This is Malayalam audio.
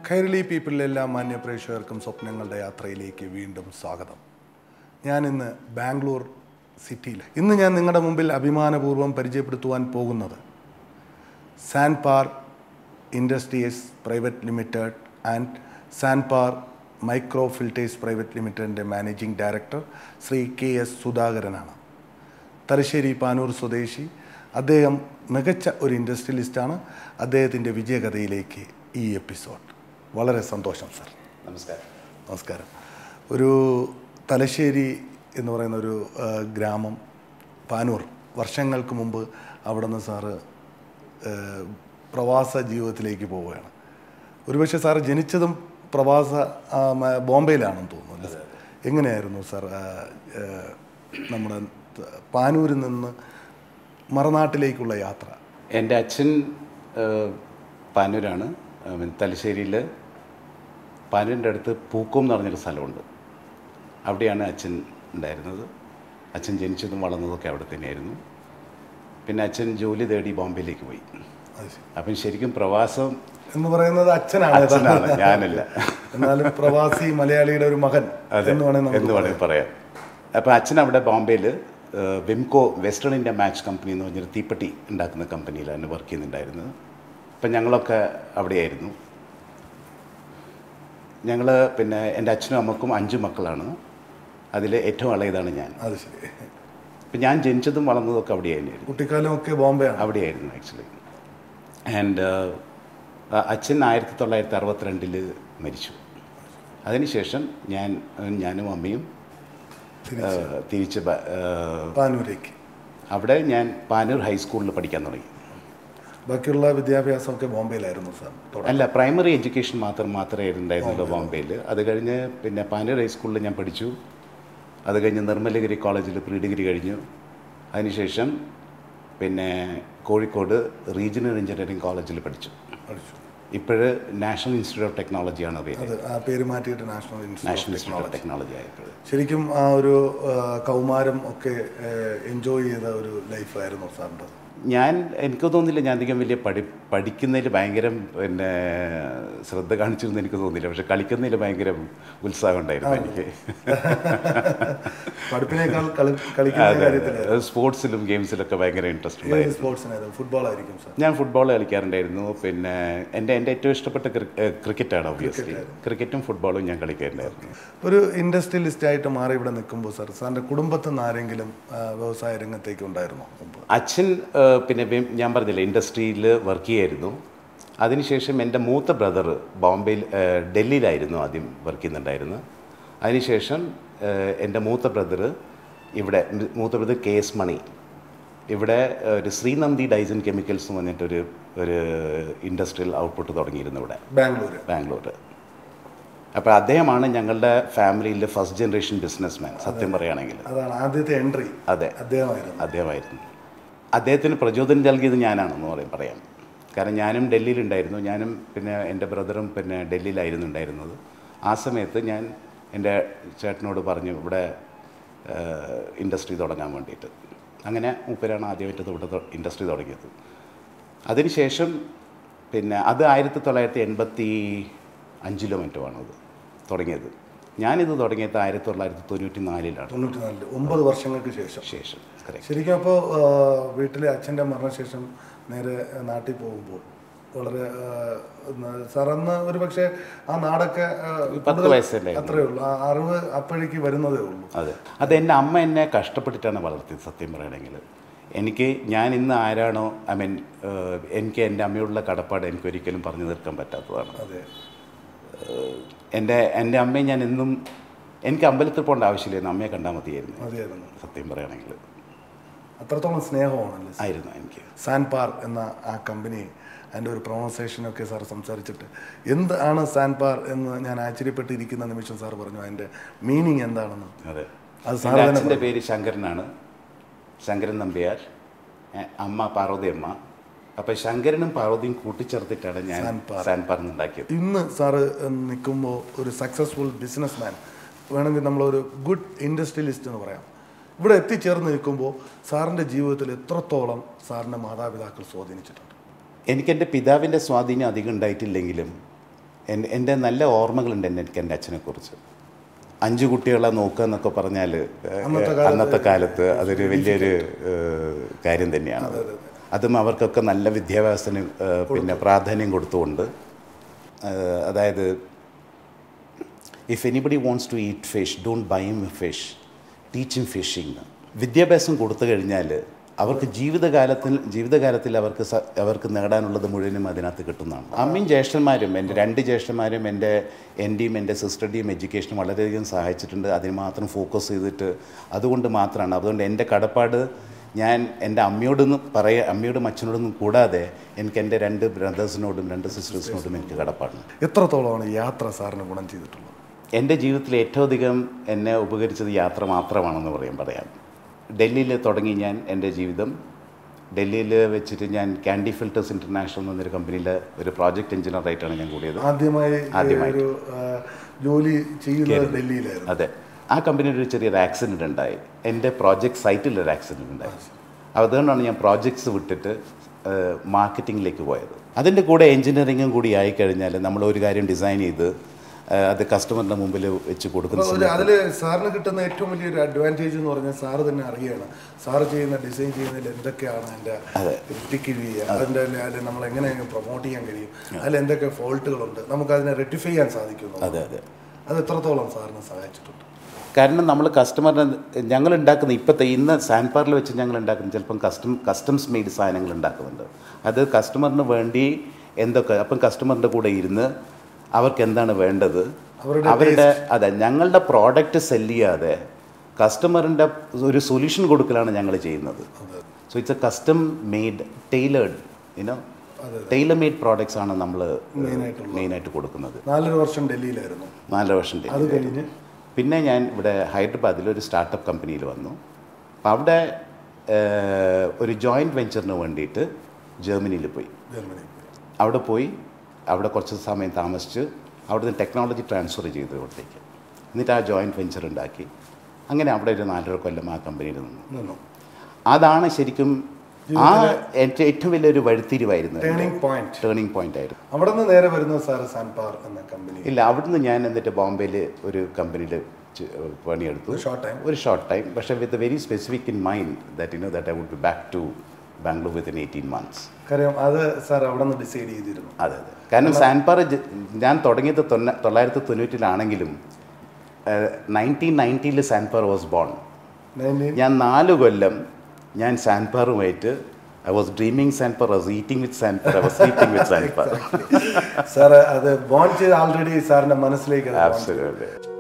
കൈരളി പീപ്പിളിലെ എല്ലാ മാന്യ പ്രേക്ഷകർക്കും സ്വപ്നങ്ങളുടെ യാത്രയിലേക്ക് വീണ്ടും സ്വാഗതം ഞാൻ ഇന്ന് ബാംഗ്ലൂർ സിറ്റിയിൽ ഇന്ന് ഞാൻ നിങ്ങളുടെ മുമ്പിൽ അഭിമാനപൂർവ്വം പരിചയപ്പെടുത്തുവാൻ പോകുന്നത് Sanpar industries private limited and Sanpar micro filters private ലിമിറ്റഡിൻ്റെ managing director Shri K S സുധാകരനാണ് തലശ്ശേരി പാനൂർ സ്വദേശി അദ്ദേഹം മികച്ച ഒരു ഇൻഡസ്ട്രിയലിസ്റ്റാണ് അദ്ദേഹത്തിൻ്റെ വിജയകഥയിലേക്ക് ഈ എപ്പിസോഡ് വളരെ സന്തോഷം സർ നമസ്കാരം നമസ്കാരം ഒരു തലശ്ശേരി എന്ന് പറയുന്ന ഒരു ആ, ഗ്രാമം പാനൂർ വർഷങ്ങൾക്ക് മുമ്പ് അവിടെ നിന്ന് സാറ് ആ, പ്രവാസ ജീവിതത്തിലേക്ക് പോവുകയാണ് ഒരുപക്ഷെ സാറ് ജനിച്ചതും പ്രവാസ ആ, മ- ബോംബെയിലാണെന്ന് തോന്നുന്നു അല്ലേ? എങ്ങനെയായിരുന്നു സാർ ആ, ആ, നമ്മുടെ ത- പാനൂരിൽ നിന്ന് മറനാട്ടിലേക്കുള്ള യാത്ര എൻ്റെ അച്ഛൻ ഏഹ്, പാനൂരാണ് തലശ്ശേരിയിൽ പാനൂരിൻ്റെ അടുത്ത് പൂക്കോം എന്ന് പറഞ്ഞൊരു സ്ഥലമുണ്ട് അവിടെയാണ് അച്ഛൻ ഉണ്ടായിരുന്നത് അച്ഛൻ ജനിച്ചതും വളർന്നതൊക്കെ അവിടെ തന്നെയായിരുന്നു പിന്നെ അച്ഛൻ ജോലി തേടി ബോംബെയിലേക്ക് പോയി അത് ശരി. അപ്പം ശരിക്കും പ്രവാസം എന്ന് പറയുന്നത് അച്ഛനാണ് അച്ഛനാണ് ഞാനല്ല എന്നാലും പ്രവാസി മലയാളിയുടെ ഒരു മകൻ അതെ എന്ന് വേണമെങ്കിൽ നമുക്ക് എന്ന് വേണമെങ്കിൽ പറയാം അപ്പോൾ അച്ഛൻ അവിടെ ബോംബെയിൽ വിംകോ വെസ്റ്റേൺ ഇന്ത്യ മാച്ച് കമ്പനി എന്ന് പറഞ്ഞൊരു തീപ്പെട്ടി ഉണ്ടാക്കുന്ന കമ്പനിയിലാണ് വർക്ക് ചെയ്യുന്നുണ്ടായിരുന്നത് അപ്പം ഞങ്ങളൊക്കെ അവിടെയായിരുന്നു ഞങ്ങൾ പിന്നെ എൻ്റെ അച്ഛനും അമ്മക്കും അഞ്ച് മക്കളാണ് അതിൽ ഏറ്റവും ഇളയതാണ് ഞാൻ അത് ശരി അപ്പം ഞാൻ ജനിച്ചതും വളർന്നതൊക്കെ അവിടെ തന്നെയായിരുന്നു കുട്ടിക്കാലമൊക്കെ ബോംബെയാണ് അവിടെയായിരുന്നു ആക്ച്വലി ആൻഡ് അച്ഛൻ ആയിരത്തി തൊള്ളായിരത്തി അറുപത്തിരണ്ടിൽ മരിച്ചു അതിനുശേഷം ഞാൻ ഞാനും അമ്മയും ആ, തിരിച്ച് ബ- ആ, പാനൂരേക്ക് അവിടെ ഞാൻ പാനൂർ ഹൈസ്കൂളിൽ പഠിക്കാൻ തുടങ്ങി ബാക്കിയുള്ള വിദ്യാഭ്യാസമൊക്കെ ബോംബെയിലായിരുന്നു സാർ തുടക്കം. അല്ല പ്രൈമറി എഡ്യൂക്കേഷൻ മാത്രം മാത്രമേ ഉണ്ടായിരുന്നുള്ളൂ ബോംബെയിൽ അത് കഴിഞ്ഞ് പിന്നെ പാനൂർ ഹൈസ്കൂളിൽ ഞാൻ പഠിച്ചു അത് കഴിഞ്ഞ് നിർമ്മലഗിരി കോളേജിൽ പ്രീ ഡിഗ്രി കഴിഞ്ഞു അതിനുശേഷം പിന്നെ കോഴിക്കോട് റീജിയണൽ എഞ്ചിനീയറിംഗ് കോളേജിൽ പഠിച്ചു പഠിച്ചു ഇപ്പോഴ് നാഷണൽ ഇൻസ്റ്റിറ്റ്യൂട്ട് ഓഫ് ടെക്നോളജിയാണ് പേര് അത് ആ പേര് മാറ്റിയിട്ട് national institute national institute of technology ആയപ്പോൾ ശരിക്കും ആ ഒരു ആ, കൗമാരം ഒക്കെ എൻജോയ് ചെയ്ത ഒരു ലൈഫായിരുന്നു സാറിൻ്റെ ഞാൻ എനിക്ക് തോന്നുന്നില്ല ഞാൻ അധികം വലിയ പഠി പഠിക്കുന്നതിൽ ഭയങ്കര പിന്നെ ശ്രദ്ധ കാണിച്ചിരുന്നു എനിക്ക് തോന്നുന്നില്ല പക്ഷെ കളിക്കുന്നതിൽ ഭയങ്കര ഉത്സാഹം ഉണ്ടായിരുന്നു എനിക്ക് പഠിപ്പിനേക്കാൾ കളി കളിക്കുന്ന കാര്യത്തിൽ സ്പോർട്സിലും ഗെയിംസിലൊക്കെ ഭയങ്കര ഇൻട്രസ്റ്റ് ഏത് ഉണ്ടായിരുന്നു സ്പോർട്സിനായിരുന്നു ഫുട്ബോൾ ആയിരിക്കും സാർ ഞാൻ ഫുട്ബോൾ കളിക്കാറുണ്ടായിരുന്നു പിന്നെ എൻ്റെ എൻ്റെ ഏറ്റവും ഇഷ്ടപ്പെട്ട ക്രിക്കറ്റാണ് ഒബ്വിയസ്ലി ക്രിക്കറ്റും ഫുട്ബോളും ഞാൻ കളിക്കാറുണ്ടായിരുന്നു ഒരു ഇൻഡസ്ട്രിയലിസ്റ്റ് ആയിട്ട് മാറി ഇവിടെ നിൽക്കുമ്പോൾ സാർ സാറിൻ്റെ കുടുംബത്തിൽ നിന്ന് ആരെങ്കിലും ആ, വ്യവസായ രംഗത്തേക്ക് ഉണ്ടായിരുന്നോ മുമ്പ് അച്ഛൻ ആ, പിന്നെ വി- ഞാൻ പറഞ്ഞില്ല ഇൻഡസ്ട്രിയിൽ വർക്ക് ചെയ്യായിരുന്നു അതിനുശേഷം എൻ്റെ മൂത്ത ബ്രദർ ബോംബെയിൽ ആ, ഡൽഹിയിലായിരുന്നു ആദ്യം വർക്ക് ചെയ്യുന്നുണ്ടായിരുന്നത് അതിനുശേഷം ആ, എൻ്റെ മൂത്ത ബ്രദർ ഇവിടെ മ്- മൂത്ത ബ്രദർ കെ എസ് മണി ഇവിടെ ആ, ഒരു ശ്രീനന്ദി ഡൈസൻ കെമിക്കൽസ് എന്ന് പറഞ്ഞിട്ടൊരു ഒരു ഇൻഡസ്ട്രിയൽ ഔട്ട്പുട്ട് തുടങ്ങിയിരുന്നു ഇവിടെ ബാംഗ്ലൂർ ബാംഗ്ലൂർ അപ്പോൾ അദ്ദേഹമാണ് ഞങ്ങളുടെ ഫാമിലിയിലെ ഫസ്റ്റ് ജനറേഷൻ ബിസിനസ് സത്യം പറയുകയാണെങ്കിൽ അതാണ് ആദ്യത്തെ എൻട്രി അതെ അദ്ദേഹമായിരുന്നു അദ്ദേഹമായിരുന്നു അദ്ദേഹത്തിന് പ്രചോദനം നൽകിയത് ഞാനാണെന്ന് പറയും പറയാം കാരണം ഞാനും ഡൽഹിയിലുണ്ടായിരുന്നു ഞാനും പിന്നെ എൻ്റെ ബ്രദറും പിന്നെ ഡൽഹിയിലായിരുന്നു ഉണ്ടായിരുന്നത് ആ സമയത്ത് ഞാൻ എൻ്റെ ചേട്ടനോട് പറഞ്ഞു ഇവിടെ ഇൻഡസ്ട്രി തുടങ്ങാൻ വേണ്ടിയിട്ട് അങ്ങനെ മൂപ്പരാണ് ആദ്യമായിട്ട് ഇവിടെ ഇൻഡസ്ട്രി തുടങ്ങിയത് അതിനുശേഷം പിന്നെ അത് ആയിരത്തി തൊള്ളായിരത്തി എൺപത്തി അഞ്ചിലോ മറ്റോ ആണത് തുടങ്ങിയത് ഞാനിത് തുടങ്ങിയത് ആയിരത്തി തൊള്ളായിരത്തി തൊണ്ണൂറ്റി നാലിലാണ് തൊണ്ണൂറ്റി നാലില് ഒമ്പത് വർഷങ്ങൾക്ക് ശേഷം ശേഷം correct. ശരിക്കും അപ്പോൾ വീട്ടിലെ അച്ഛൻ്റെ മരണശേഷം നേരെ നാട്ടിൽ പോകുമ്പോൾ വളരെ സാർ അന്ന് ഒരു പക്ഷേ ആ നാടൊക്കെ ആ, പത്ത് കൂടുതൽ വയസ്സല്ലേ അത്രേ ഉള്ളൂ ആ അറിവ് അപ്പോഴേക്ക് വരുന്നതേ ഉള്ളൂ അതെ അത് എൻ്റെ അമ്മ എന്നെ കഷ്ടപ്പെട്ടിട്ടാണ് വളർത്തിയത് സത്യം പറയണമെങ്കിൽ എനിക്ക് ഞാൻ ഇന്ന് ആരാണോ ഐ മീൻ എനിക്ക് എൻ്റെ അമ്മയോടുള്ള കടപ്പാട് എനിക്ക് ഒരിക്കലും പറഞ്ഞു തീർക്കാൻ പറ്റാത്തതാണ് അതെ എൻ്റെ എൻ്റെ അമ്മയെ ഞാൻ എന്നും എനിക്ക് അമ്പലത്തിൽ പോകേണ്ട ആവശ്യമില്ലായിരുന്നു അമ്മയെ കണ്ടാൽ മതിയായിരുന്നു അതെയായിരുന്നു സത്യം പറയുകയാണെങ്കിൽ അത്രത്തോളം സ്നേഹമാണല്ലേ സാർ? ആയിരുന്നു എനിക്ക് സാൻപാർ എന്ന ആ കമ്പനി അതിൻ്റെ ഒരു പ്രൊണൗൺസിയേഷനൊക്കെ സാർ സംസാരിച്ചിട്ട് എന്താണ് സാൻപാർ എന്ന് ഞാൻ ആശ്ചര്യപ്പെട്ടിരിക്കുന്ന നിമിഷം സാർ പറഞ്ഞു അതിൻ്റെ മീനിങ് എന്താണെന്ന് അതെ അത് സാർ എൻ്റെ തന്നെ അച്ഛൻ്റെ പേര് ശങ്കരനാണ് ശങ്കരൻ നമ്പ്യാർ ഏ, അമ്മ പാർവതി അമ്മ അപ്പോൾ ശങ്കരനും പാർവതിയും കൂട്ടിച്ചേർത്തിട്ടാണ് ഞാൻ സാൻപാർ. സാൻപാർ ഉണ്ടാക്കിയത് ഇന്ന് സാറ് നിൽക്കുമ്പോൾ ഒരു സക്സസ്ഫുൾ ബിസിനസ് മാൻ വേണമെങ്കിൽ നമ്മളൊരു ഗുഡ് ഇൻഡസ്ട്രിയലിസ്റ്റ് എന്ന് പറയാം ഇവിടെ എത്തിച്ചേർന്ന് നിൽക്കുമ്പോൾ സാറിൻ്റെ ജീവിതത്തിൽ എത്രത്തോളം സാറിൻ്റെ മാതാപിതാക്കൾ സ്വാധീനിച്ചിട്ടുണ്ട് എനിക്കെൻ്റെ പിതാവിൻ്റെ സ്വാധീനം അധികം ഉണ്ടായിട്ടില്ലെങ്കിലും എൻ- എൻ്റെ നല്ല ഓർമ്മകളുണ്ട് എൻ്റെ എനിക്ക് എൻ്റെ അച്ഛനെക്കുറിച്ച് അഞ്ച് കുട്ടികളെ നോക്കുക എന്നൊക്കെ പറഞ്ഞാൽ അന്നത്തെ കാലത്ത് അതൊരു വലിയൊരു ഏഹ്, കാര്യം തന്നെയാണ് അതും അവർക്കൊക്കെ നല്ല വിദ്യാഭ്യാസത്തിന് ഏഹ്, പിന്നെ പ്രാധാന്യം കൊടുത്തുകൊണ്ട് ഏഹ്, അതായത് if anybody wants to eat fish don't by M fish teach M fishing വിദ്യാഭ്യാസം കൊടുത്തു കഴിഞ്ഞാൽ അവർക്ക് ജീവിതകാലത്തിൽ ജീവിതകാലത്തിൽ അവർക്ക് സ- അവർക്ക് നേടാനുള്ളത് മുഴുവനും അതിനകത്ത് കിട്ടുന്നതാണ് അമ്മയും ജ്യേഷ്ഠന്മാരും എൻ്റെ രണ്ട് ജ്യേഷ്ഠന്മാരും എൻ്റെ എൻ്റെയും എൻ്റെ സിസ്റ്ററുടെയും എഡ്യൂക്കേഷൻ വളരെയധികം സഹായിച്ചിട്ടുണ്ട് അതിന് മാത്രം ഫോക്കസ് ചെയ്തിട്ട് അതുകൊണ്ട് മാത്രമാണ് അതുകൊണ്ട് എൻ്റെ കടപ്പാട് ഞാൻ എൻ്റെ അമ്മയോടൊന്നും പറയ അമ്മയോടും അച്ഛനോടൊന്നും കൂടാതെ എനിക്ക് എൻ്റെ രണ്ട് ബ്രദേഴ്സിനോടും രണ്ട് സിസ്റ്റേഴ്സിനോടും എനിക്ക് കടപ്പാടുണ്ട് എത്രത്തോളമാണ് യാത്ര സാറിന് ഗുണം ചെയ്തിട്ടുള്ളത് എൻ്റെ ജീവിതത്തിൽ ഏറ്റവും അധികം എന്നെ ഉപകരിച്ചത് യാത്ര മാത്രമാണെന്ന് പറയാൻ പറയാം ഡൽഹിയിൽ തുടങ്ങി ഞാൻ എൻ്റെ ജീവിതം ഡൽഹിയിൽ വെച്ചിട്ട് ഞാൻ ക്യാൻഡി ഫിൽറ്റേഴ്സ് ഇൻ്റർനാഷണൽ എന്നൊരു കമ്പനിയിൽ ഒരു പ്രോജക്റ്റ് എഞ്ചിനീയറായിട്ടാണ് ഞാൻ കൂടിയത് ആദ്യമായി ആദ്യമായിട്ട്. ഒരു ആ, ജോലി ചെയ്യുന്നത് ഡൽഹിയിലായിരുന്നു അതെ ആ കമ്പനിയിൽ ഒരു ചെറിയൊരു ആക്സിഡൻറ്റ് ഉണ്ടായി എൻ്റെ പ്രോജക്റ്റ് സൈറ്റിൽ ഒരു ആക്സിഡൻറ്റ് ഉണ്ടായി അതുകൊണ്ടാണ് ഞാൻ പ്രോജക്ട്സ് വിട്ടിട്ട് മാർക്കറ്റിങ്ങിലേക്ക് പോയത് അതിൻ്റെ കൂടെ എഞ്ചിനീയറിങ്ങും കൂടി ആയിക്കഴിഞ്ഞാൽ നമ്മൾ ഒരു കാര്യം ഡിസൈൻ ചെയ്ത് ആ, അത് കസ്റ്റമറിൻ്റെ മുമ്പിൽ വെച്ച് കൊടുക്കുന്ന ഒരു അതിൽ സാറിന് കിട്ടുന്ന ഏറ്റവും വലിയൊരു അഡ്വാൻറ്റേജ് എന്ന് പറഞ്ഞാൽ സാറ് തന്നെ അറിയണം സാറ് ചെയ്യുന്ന ഡിസൈൻ ചെയ്യുന്നതിൽ എന്തൊക്കെയാണ് അതിൻ്റെ ടിക്കിഴിയുക അതിൻ്റെ അതിൽ നമ്മൾ എങ്ങനെ പ്രൊമോട്ട് ചെയ്യാൻ കഴിയും അതിൽ എന്തൊക്കെ ഫോൾട്ടുകളുണ്ട് നമുക്ക് അതിനെ റെക്ടിഫൈ ചെയ്യാൻ സാധിക്കുന്നു അതെ അതെ അത് എത്രത്തോളം സാറിന് സഹായിച്ചിട്ടുണ്ട് കാരണം നമ്മൾ കസ്റ്റമറിന് ഞങ്ങൾ ഉണ്ടാക്കുന്ന ഇപ്പോഴത്തെ ഇന്ന് സാൻപാറിൽ വെച്ച് ഞങ്ങൾ ഉണ്ടാക്കുന്ന ചിലപ്പം കസ്റ്റം കസ്റ്റംസ് മെയ്ഡ് സാധനങ്ങൾ ഉണ്ടാക്കുന്നുണ്ട് അത് കസ്റ്റമറിന് വേണ്ടി എന്തൊക്കെ അപ്പം കസ്റ്റമറിൻ്റെ കൂടെ ഇരുന്ന് അവർക്ക് എന്താണ് വേണ്ടത് അവരുടെ അവരുടെ അതെ ഞങ്ങളുടെ പ്രോഡക്റ്റ് സെല് ചെയ്യാതെ കസ്റ്റമറിൻ്റെ ഒരു സൊല്യൂഷൻ കൊടുക്കലാണ് ഞങ്ങൾ ചെയ്യുന്നത് so it's a custom made tailored you know tailor made products ആണ് നമ്മൾ മെയിനായിട്ട് കൊടുക്കുന്നത് നാലര വർഷം ഡൽഹിയിലായിരുന്നു നാല് വർഷം അത് ഡൽഹിയിൽ. കഴിഞ്ഞ് പിന്നെ ഞാൻ ഇവിടെ ഹൈദരാബാദിൽ ഒരു സ്റ്റാർട്ടപ്പ് കമ്പനിയിൽ വന്നു അപ്പോൾ അവിടെ ഏഹ്, ഒരു ജോയിൻറ്റ് വെഞ്ചറിന് വേണ്ടിയിട്ട് ജർമ്മനിയിൽ പോയി ജർമ്മനി അവിടെ പോയി അവിടെ കുറച്ച് സമയം താമസിച്ച് അവിടുന്ന് ടെക്നോളജി ട്രാൻസ്ഫർ ചെയ്തു ഇവിടത്തേക്ക് എന്നിട്ട് ആ ജോയിൻറ്റ് വെഞ്ചർ ഉണ്ടാക്കി അങ്ങനെ അവിടെ ഒരു നാലര കൊല്ലം ആ കമ്പനിയിൽ നിന്നു നിന്നു അതാണ് ശരിക്കും ആ എൻ്റെ ഏറ്റവും വലിയൊരു വഴിത്തിരിവായിരുന്നു ടേണിംഗ് പോയിന്റ് ടേണിംഗ് പോയിന്റ് ആയിരുന്നു അവിടെ നിന്ന് നേരെ വരുന്നത് സാറ് സാൻപാർ എന്ന കമ്പനി ഇല്ല അവിടുന്ന് ഞാൻ എന്നിട്ട് ബോംബെയിൽ ഒരു കമ്പനിയിൽ പണിയെടുത്തു ഷോർട്ട് ടൈം ഒരു ഷോർട്ട് ടൈം പക്ഷേ with very specific in mind that you know that I would be back to Bangalore within eighteen months കാര്യം അത് സാർ അവിടെ നിന്ന് ഡിസൈഡ് ചെയ്തിരുന്നു അതെ അതെ കാരണം സാൻപാറ ജ- ഞാൻ തുടങ്ങിയത് തൊണ്ണ തൊള്ളായിരത്തി തൊണ്ണൂറ്റിലാണെങ്കിലും നയൻറ്റീൻ നയൻറ്റിയിൽ സാൻപാർ വാസ് ബോൺ നയൻറ്റീൻ ഞാൻ നാല് കൊല്ലം ഞാൻ സാൻപാറുമായിട്ട് I was dreaming Sanpar I was eating with Sanpar I was sleeping with Sanpar sir അത് ബോൺ ചെയ്ത് ആൾറെഡി സാറിന്റെ മനസ്സിലേക്ക് അത് bond ചെയ്തു. ആബ്സല്യൂട്ട്ലി